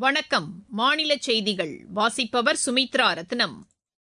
வணக்கம் மாநில செய்திகள் வாசிப்பவர் சுமித்ரா ரத்னம்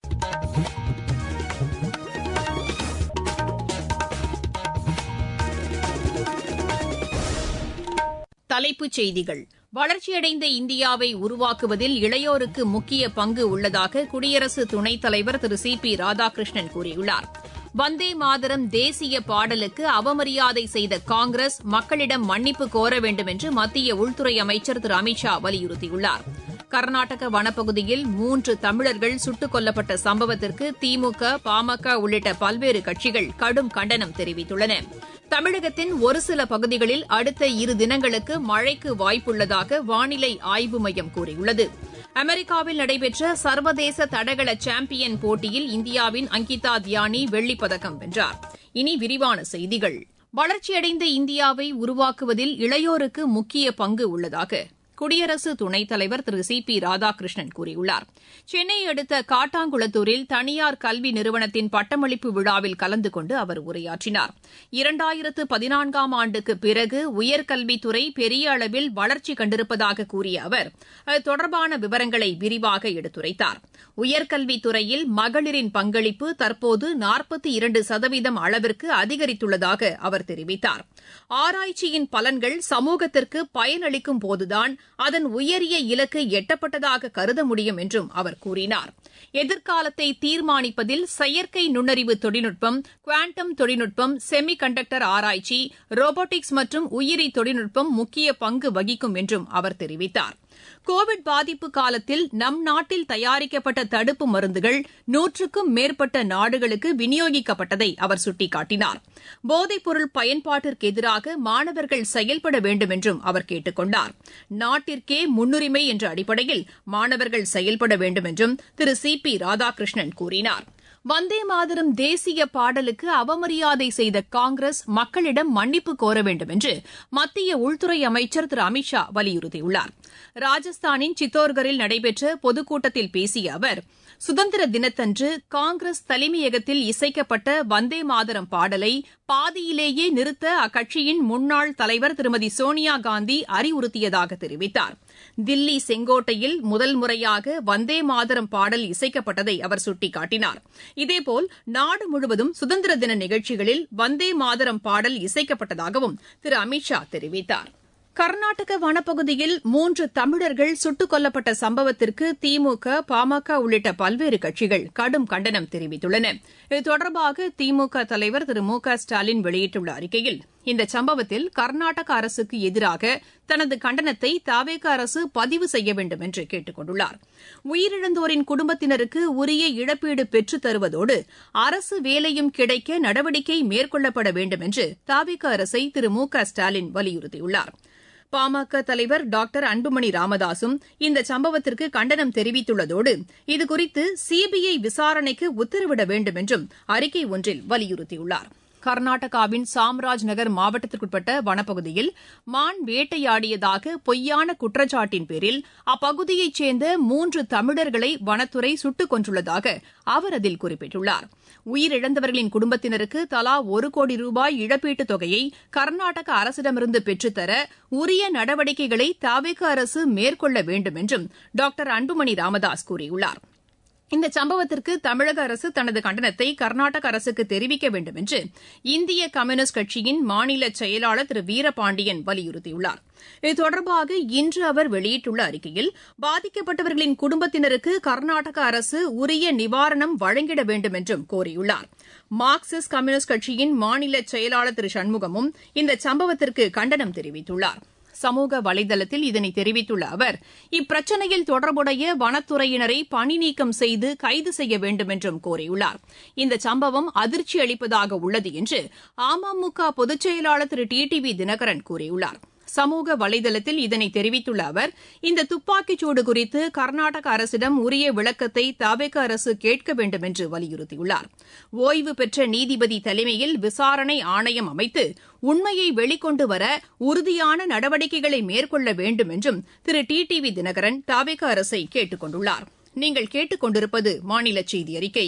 தலைப்புச் செய்திகள் வளர்ச்சியடைந்த இந்தியாவை உருவாக்குவதில் இளையோருக்கு முக்கிய பங்கு உள்ளதாக குடியரசு துணைத் தலைவர் திரு சி பி ராதாகிருஷ்ணன் கூறியுள்ளார் வந்தே மாதரம் தேசிய பாடலுக்கு அவமரியாதை செய்த காங்கிரஸ் மக்களிடம் மன்னிப்பு கோர வேண்டும் என்று மத்திய உள்துறை அமைச்சர் திரு அமித் ஷா வலியுறுத்தியுள்ளார் கர்நாடக வனப்பகுதியில் மூன்று தமிழர்கள் சுட்டுக் கொல்லப்பட்ட சம்பவத்திற்கு திமுக பாமக உள்ளிட்ட பல்வேறு கட்சிகள் கடும் கண்டனம் தெரிவித்துள்ளன தமிழகத்தின் ஒரு சில பகுதிகளில் அடுத்த இரு தினங்களுக்கு மழைக்கு வாய்ப்புள்ளதாக வானிலை ஆய்வு மையம் கூறியுள்ளது அமெரிக்காவில் நடைபெற்ற சர்வதேச தடகள சாம்பியன் போட்டியில் இந்தியாவின் அங்கிதா தியானி வெள்ளிப்பதக்கம் வென்றார் இனி விரிவான செய்திகள் வளர்ச்சியடைந்த இந்தியாவை உருவாக்குவதில் இளையோருக்கு முக்கிய பங்கு உள்ளதாக குடியரசு துணைத் தலைவர் திரு சி பி ராதாகிருஷ்ணன் கூறியுள்ளார் சென்னையை அடுத்த காட்டாங்குளத்தூரில் தனியார் கல்வி நிறுவனத்தின் பட்டமளிப்பு விழாவில் கலந்து கொண்டு அவர் உரையாற்றினார் இரண்டாயிரத்து பதினான்காம் ஆண்டுக்கு பிறகு உயர்கல்வித்துறை பெரிய அளவில் வளர்ச்சி கண்டிருப்பதாக கூறிய அவர் அது தொடர்பான விவரங்களை விரிவாக எடுத்துரைத்தார் உயர்கல்வித்துறையில் மகளிரின் பங்களிப்பு தற்போது நாற்பத்தி இரண்டு சதவீதம் அளவிற்கு அதிகரித்துள்ளதாக அவர் தெரிவித்தார் ஆராய்ச்சியின் பலன்கள் சமூகத்திற்கு பயனளிக்கும் போதுதான் அதன் உயரிய இலக்கு எட்டப்பட்டதாக கருத முடியும் என்றும் அவர் கூறினார் எதிர்காலத்தை தீர்மானிப்பதில் செயற்கை நுண்ணறிவு தொழில்நுட்பம் குவாண்டம் தொழில்நுட்பம் செமி கண்டக்டர் ஆராய்ச்சி ரோபோட்டிக்ஸ் மற்றும் உயிரி தொழில்நுட்பம் முக்கிய பங்கு வகிக்கும் என்றும் அவர் தெரிவித்தார் கோவிட் பாதிப்பு காலத்தில் நம் நாட்டில் தயாரிக்கப்பட்ட தடுப்பு மருந்துகள் நூற்றுக்கும் மேற்பட்ட நாடுகளுக்கு விநியோகிக்கப்பட்டதை அவர் சுட்டிக்காட்டினார் போதைப்பொருள் பயன்பாட்டிற்கு எதிராக மாணவர்கள் செயல்பட வேண்டும் என்றும் அவர் கேட்டுக் கொண்டார் நாட்டிற்கே முன்னுரிமை என்ற அடிப்படையில் மாணவர்கள் செயல்பட வேண்டும் என்றும் திரு சி பி ராதாகிருஷ்ணன் கூறினார் வந்தே மாதரம் தேசிய பாடலுக்கு அவமரியாதை செய்த காங்கிரஸ் மக்களிடம் மன்னிப்பு கோர வேண்டும் என்று மத்திய உள்துறை அமைச்சர் திரு அமித் ஷா வலியுறுத்தியுள்ளார் ராஜஸ்தானின் சித்தோர்கரில் நடைபெற்ற பொதுக்கூட்டத்தில் பேசிய அவர் சுதந்திர தினத்தன்று காங்கிரஸ் தலைமையகத்தில் இசைக்கப்பட்ட வந்தே மாதரம் பாடலை பாதியிலேயே நிறுத்த அக்கட்சியின் முன்னாள் தலைவர் திருமதி சோனியா காந்தி அறிவுறுத்தியதாக தெரிவித்தார் தில்லி செங்கோட்டையில் முதல் முறையாக வந்தே மாதரம் பாடல் இசைக்கப்பட்டதை அவர் சுட்டிக்காட்டினார் இதேபோல் நாடு முழுவதும் சுதந்திர தின நிகழ்ச்சிகளில் வந்தே மாதரம் பாடல் இசைக்கப்பட்டதாகவும் திரு அமித் ஷா தெரிவித்தார் கர்நாடக வனப்பகுதியில் மூன்று தமிழர்கள் சுட்டுக் கொல்லப்பட்ட சம்பவத்திற்கு திமுக பாமக உள்ளிட்ட பல்வேறு கட்சிகள் கடும் கண்டனம் தெரிவித்துள்ளன இது தொடர்பாக திமுக தலைவர் திரு மு க ஸ்டாலின் வெளியிட்டுள்ள அறிக்கையில் இந்த சம்பவத்தில் கர்நாடக அரசுக்கு எதிராக தனது கண்டனத்தை தாவேக அரசு பதிவு செய்ய வேண்டும் என்று கேட்டுக் கொண்டுள்ளார் உயிரிழந்தோரின் குடும்பத்தினருக்கு உரிய இழப்பீடு பெற்றுத் தருவதோடு அரசு வேலையும் கிடைக்க நடவடிக்கை மேற்கொள்ளப்பட வேண்டும் என்று தாவேக அரசை திரு மு க ஸ்டாலின் வலியுறுத்தியுள்ளார் பாமக தலைவர் டாக்டர் அன்புமணி ராமதாசும் இந்த சம்பவத்திற்கு கண்டனம் தெரிவித்துள்ளதோடு இதுகுறித்து சிபிஐ விசாரணைக்கு உத்தரவிட வேண்டும் என்றும் அறிக்கை ஒன்றில் வலியுறுத்தியுள்ளார் கர்நாடகாவின் சாம்ராஜ் நகர் மாவட்டத்திற்குட்பட்ட வனப்பகுதியில் மான் வேட்டையாடியதாக பொய்யான குற்றச்சாட்டின் பேரில் அப்பகுதியைச் சேர்ந்த மூன்று தமிழர்களை வனத்துறை சுட்டுக் கொன்றுள்ளதாக அவர் அதில் குறிப்பிட்டுள்ளார் உயிரிழந்தவர்களின் குடும்பத்தினருக்கு தலா ஒரு கோடி ரூபாய் இழப்பீட்டுத் தொகையை கர்நாடக அரசிடமிருந்து பெற்றுத்தர உரிய நடவடிக்கைகளை தாவேக அரசு மேற்கொள்ள வேண்டும் என்றும் டாக்டர் அன்புமணி ராமதாஸ் கூறியுள்ளார் இந்த சம்பவத்திற்கு தமிழக அரசு தனது கண்டனத்தை கர்நாடக அரசுக்கு தெரிவிக்க வேண்டும் என்று இந்திய கம்யூனிஸ்ட் கட்சியின் மாநில செயலாளர் திரு வீரபாண்டியன் வலியுறுத்தியுள்ளார் இது தொடர்பாக இன்று அவர் வெளியிட்டுள்ள அறிக்கையில் பாதிக்கப்பட்டவர்களின் குடும்பத்தினருக்கு கர்நாடக அரசு உரிய நிவாரணம் வழங்கிட வேண்டும் என்றும் கோரியுள்ளார் மார்க்சிஸ்ட் கம்யூனிஸ்ட் கட்சியின் மாநில செயலாளர் திரு சண்முகமும் இந்த சம்பவத்திற்கு கண்டனம் தெரிவித்துள்ளார் சமூக வலைதளத்தில் இதனை தெரிவித்துள்ள அவர் இப்பிரச்சினையில் தொடர்புடைய வனத்துறையினரை பணி நீக்கம் செய்து கைது செய்ய வேண்டும் என்றும் கோரியுள்ளார் இந்த சம்பவம் அதிர்ச்சி அளிப்பதாக உள்ளது என்று அமமுக பொதுச் செயலாளர் திரு டி டி வி தினகரன் கூறியுள்ளார் சமூக வலைதளத்தில் இதனை தெரிவித்துள்ள அவர் இந்த துப்பாக்கிச்சூடு குறித்து கர்நாடக அரசிடம் உரிய விளக்கத்தை தவேக அரசு கேட்க வேண்டும் என்று வலியுறுத்தியுள்ளார் ஓய்வு பெற்ற நீதிபதி தலைமையில் விசாரணை ஆணையம் அமைத்து உண்மையை வெளிக்கொண்டு வர உறுதியான நடவடிக்கைகளை மேற்கொள்ள வேண்டும் என்றும் திரு டி டி வி தினகரன் தவேக அரசை கேட்டுக் கொண்டுள்ளார் நீங்கள் கேட்டுக் கொண்டிருப்பது மாநில செய்தி அறிக்கை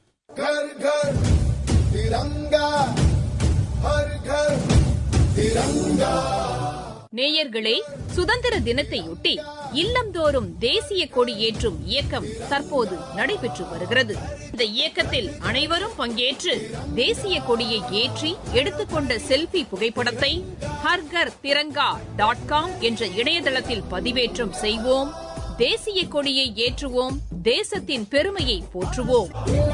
घर घर तिरंगा हर घर तिरंगा நேயர்களே சுதந்திர தினத்தையொட்டி இல்லந்தோறும் தேசிய கொடி ஏற்றும் இயக்கம் தற்போது நடைபெற்று வருகிறது இந்த இயக்கத்தில் அனைவரும் பங்கேற்று தேசிய கொடியை ஏற்றி எடுத்துக்கொண்ட செல்பி புகைப்படத்தை ஹர்கர் திரங்கா டாட் காம் என்ற இணையதளத்தில் பதிவேற்றம் செய்வோம் தேசிய கொடியை ஏற்றுவோம் தேசத்தின் பெருமையை போற்றுவோம்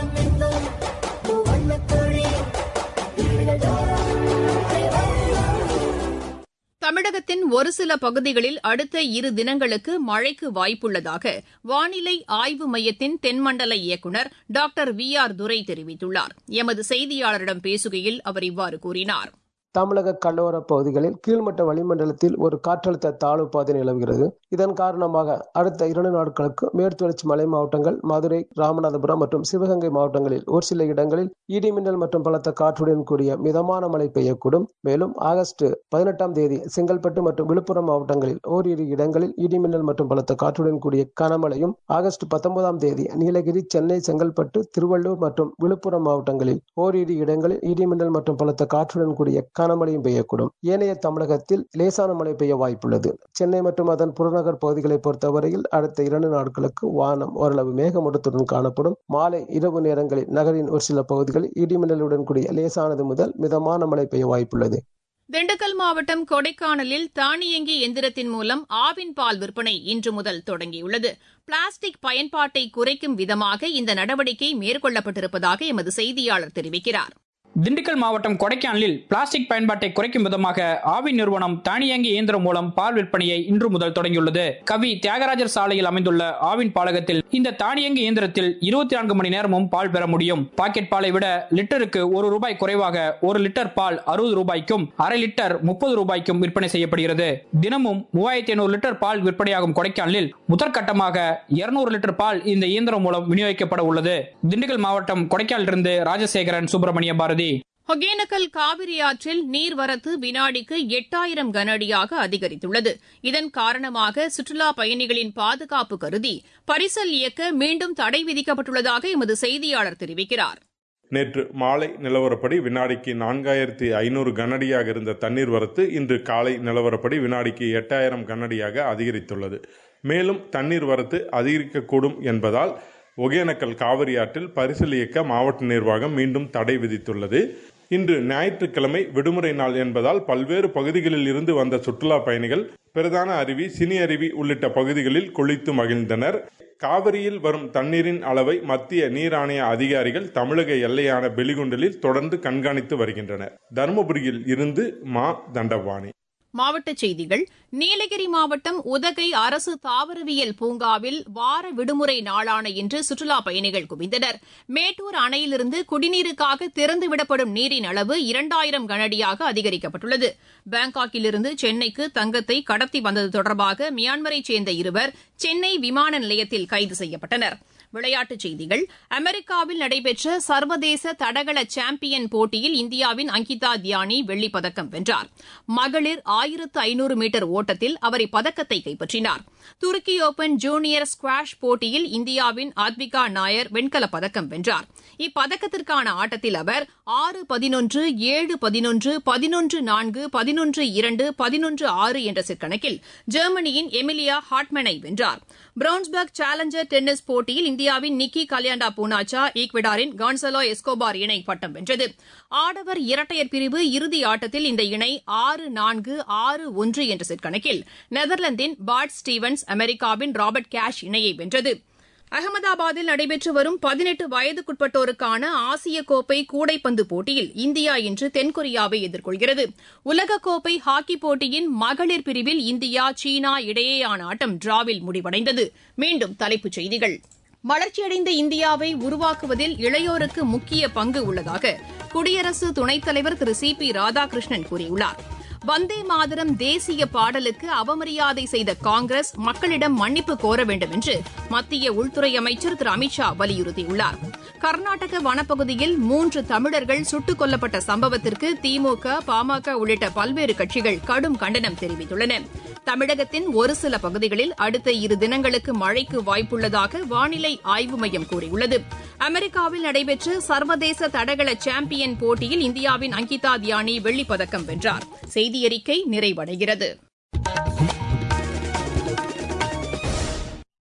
தமிழகத்தின் ஒரு சில பகுதிகளில் அடுத்த இரு தினங்களுக்கு மழைக்கு வாய்ப்புள்ளதாக வானிலை ஆய்வு மையத்தின் தென்மண்டல இயக்குநர் டாக்டர் வி ஆர் துரை தெரிவித்துள்ளார் எமது செய்தியாளரிடம் பேசுகையில் அவர் இவ்வாறு கூறினார் தமிழக கடலோர பகுதிகளில் கீழ்மட்ட வளிமண்டலத்தில் ஒரு காற்றழுத்த தாழ்வு பாதை நிலவுகிறது இதன் காரணமாக அடுத்த இரண்டு நாட்களுக்கு மேற்குவளர்ச்சி மலை மாவட்டங்கள் மதுரை ராமநாதபுரம் மற்றும் சிவகங்கை மாவட்டங்களில் ஒரு சில இடங்களில் இடிமின்னல் மற்றும் பலத்த காற்றுடன் கூடிய மிதமான மழை பெய்யக்கூடும் மேலும் ஆகஸ்ட் பதினெட்டாம் தேதி செங்கல்பட்டு மற்றும் விழுப்புரம் மாவட்டங்களில் ஓரிரு இடங்களில் இடிமின்னல் மற்றும் பலத்த காற்றுடன் கூடிய கனமழையும் ஆகஸ்ட் பத்தொன்பதாம் தேதி நீலகிரி சென்னை செங்கல்பட்டு திருவள்ளூர் மற்றும் விழுப்புரம் மாவட்டங்களில் ஓரிரு இடங்களில் இடிமின்னல் மற்றும் பலத்த காற்றுடன் கூடிய கனமழையும் பெய்யக்கூடும் ஏனைய தமிழகத்தில் லேசான மழை பெய்ய வாய்ப்புள்ளது சென்னை மற்றும் அதன் புறநகர் பகுதிகளை பொறுத்தவரையில் அடுத்த இரண்டு நாட்களுக்கு வானம் ஓரளவு மேகமூட்டத்துடன் காணப்படும் மாலை இரவு நேரங்களில் நகரின் ஒரு சில பகுதிகளில் இடிமின்னலுடன் கூடிய லேசானது முதல் மிதமான மழை பெய்ய வாய்ப்புள்ளது திண்டுக்கல் மாவட்டம் கொடைக்கானலில் தானியங்கி எந்திரத்தின் மூலம் ஆவின் பால் விற்பனை இன்று முதல் தொடங்கியுள்ளது பிளாஸ்டிக் பயன்பாட்டை குறைக்கும் விதமாக இந்த நடவடிக்கை மேற்கொள்ளப்பட்டிருப்பதாக எமது செய்தியாளர் தெரிவிக்கிறார் திண்டுக்கல் மாவட்டம் கொடைக்கானலில் பிளாஸ்டிக் பயன்பாட்டை குறைக்கும் விதமாக ஆவி நிறுவனம் தானியங்கி இயந்திரம் மூலம் பால் விற்பனையை இன்று முதல் தொடங்கியுள்ளது கவி தியாகராஜர் சாலையில் அமைந்துள்ள ஆவின் பாலகத்தில் இந்த தானியங்கி இயந்திரத்தில் இருபத்தி நான்கு மணி நேரமும் பால் பெற முடியும் பாக்கெட் பாலை விட லிட்டருக்கு ஒரு ரூபாய் குறைவாக ஒரு லிட்டர் பால் அறுபது ரூபாய்க்கும் அரை லிட்டர் முப்பது ரூபாய்க்கும் விற்பனை செய்யப்படுகிறது தினமும் மூவாயிரத்தி ஐநூறு லிட்டர் பால் விற்பனையாகும் கொடைக்கானலில் முதற்கட்டமாக இருநூறு லிட்டர் பால் இந்த இயந்திரம் மூலம் விநியோகிக்கப்பட உள்ளது திண்டுக்கல் மாவட்டம் கொடைக்கானலிருந்து ராஜசேகரன் சுப்பிரமணிய பாரதி ஒகேனக்கல் காவிரி ஆற்றில் நீர்வரத்து வினாடிக்கு எட்டாயிரம் கன அடியாக அதிகரித்துள்ளது இதன் காரணமாக சுற்றுலா பயணிகளின் பாதுகாப்பு கருதி பரிசல் இயக்க மீண்டும் தடை விதிக்கப்பட்டுள்ளதாக எமது செய்தியாளர் தெரிவிக்கிறார் நேற்று மாலை நிலவரப்படி வினாடிக்கு நான்காயிரத்தி ஐநூறு கனஅடியாக இருந்த தண்ணீர் வரத்து இன்று காலை நிலவரப்படி வினாடிக்கு எட்டாயிரம் கனஅடியாக அதிகரித்துள்ளது மேலும் தண்ணீர் வரத்து அதிகரிக்கக்கூடும் என்பதால் ஒகேனக்கல் காவிரி ஆற்றில் பரிசல் இயக்க மாவட்ட நிர்வாகம் மீண்டும் தடை விதித்துள்ளது இன்று ஞாயிற்றுக்கிழமை விடுமுறை நாள் என்பதால் பல்வேறு பகுதிகளில் இருந்து வந்த சுற்றுலா பயணிகள் பிரதான அருவி சினி அருவி உள்ளிட்ட பகுதிகளில் குளித்து மகிழ்ந்தனர் காவிரியில் வரும் தண்ணீரின் அளவை மத்திய நீர் ஆணைய அதிகாரிகள் தமிழக எல்லையான பெலிகுண்டலில் தொடர்ந்து கண்காணித்து வருகின்றனர் தருமபுரியில் இருந்து மா தண்டபாணி மாவட்டச் செய்திகள் நீலகிரி மாவட்டம் உதகை அரசு தாவரவியல் பூங்காவில் வார விடுமுறை நாளான இன்று சுற்றுலா பயணிகள் குவிந்தனர் மேட்டூர் அணையிலிருந்து குடிநீருக்காக திறந்துவிடப்படும் நீரின் அளவு இரண்டாயிரம் கனஅடியாக அதிகரிக்கப்பட்டுள்ளது பாங்காக்கிலிருந்து சென்னைக்கு தங்கத்தை கடத்தி வந்தது தொடர்பாக மியான்மரைச் சேர்ந்த இருவர் சென்னை விமான நிலையத்தில் கைது செய்யப்பட்டனர் விளையாட்டுச் செய்திகள் அமெரிக்காவில் நடைபெற்ற சர்வதேச தடகள சாம்பியன் போட்டியில் இந்தியாவின் அங்கிதா தியானி வெள்ளிப் பதக்கம் வென்றார் மகளிர் ஆயிரத்து ஐநூறு மீட்டர் ஓட்டத்தில் அவர் இப்பதக்கத்தை கைப்பற்றினார் துருக்கி ஓபன் ஜூனியர் ஸ்குவாஷ் போட்டியில் இந்தியாவின் ஆத்விகா நாயர் வெண்கலப் பதக்கம் வென்றார் இப்பதக்கத்திற்கான ஆட்டத்தில் அவர் ஆறு பதினொன்று ஏழு பதினொன்று பதினொன்று நான்கு பதினொன்று இரண்டு பதினொன்று ஆறு என்ற செட் கணக்கில் ஜெர்மனியின் எமிலியா ஹாட்மேனை வென்றார் பிரவுன்ஸ்பர்க் சேலஞ்சர் டென்னிஸ் போட்டியில் இந்தியாவின் நிக்கி கல்யாண்டா பூனாச்சா ஈக்வெடாரின் கான்சலோ எஸ்கோபார் இணை பட்டம் வென்றது ஆடவர் இரட்டையர் பிரிவு இறுதி ஆட்டத்தில் இந்த இணை ஆறு நான்கு ஆறு ஒன்று என்ற செட் கணக்கில் நெதர்லாந்தின் பாட் ஸ்டீவன்ஸ் அமெரிக்காவின் ராபர்ட் கேஷ் இணையை வென்றது அகமதாபாத்தில் நடைபெற்று வரும் பதினெட்டு வயதுக்குட்பட்டோருக்கான ஆசிய கோப்பை கூடைப்பந்து போட்டியில் இந்தியா இன்று தென்கொரியாவை எதிர்கொள்கிறது உலகக்கோப்பை ஹாக்கி போட்டியின் மகளிர் பிரிவில் இந்தியா சீனா இடையேயான ஆட்டம் டிராவில் முடிவடைந்தது மீண்டும் தலைப்புச் செய்திகள் வளர்ச்சியடைந்த இந்தியாவை உருவாக்குவதில் இளையோருக்கு முக்கிய பங்கு உள்ளதாக குடியரசு துணைத் தலைவர் திரு சி பி ராதாகிருஷ்ணன் கூறியுள்ளார் வந்தே மாதரம் தேசிய பாடலுக்கு அவமரியாதை செய்த காங்கிரஸ் மக்களிடம் மன்னிப்பு கோர வேண்டும் என்று மத்திய உள்துறை அமைச்சர் திரு அமித்ஷா வலியுறுத்தியுள்ளார் கர்நாடக வனப்பகுதியில் மூன்று தமிழர்கள் சுட்டுக் கொல்லப்பட்ட சம்பவத்திற்கு திமுக பாமக உள்ளிட்ட பல்வேறு கட்சிகள் கடும் கண்டனம் தெரிவித்துள்ளன தமிழகத்தின் ஒரு சில பகுதிகளில் அடுத்த இரு தினங்களுக்கு மழைக்கு வாய்ப்புள்ளதாக வானிலை ஆய்வு மையம் கூறியுள்ளது அமெரிக்காவில் நடைபெற்ற சர்வதேச தடகள சாம்பியன் போட்டியில் இந்தியாவின் அங்கிதா தியானி வெள்ளிப் பதக்கம் வென்றார் செய்தியறிக்கை நிறைவடைகிறது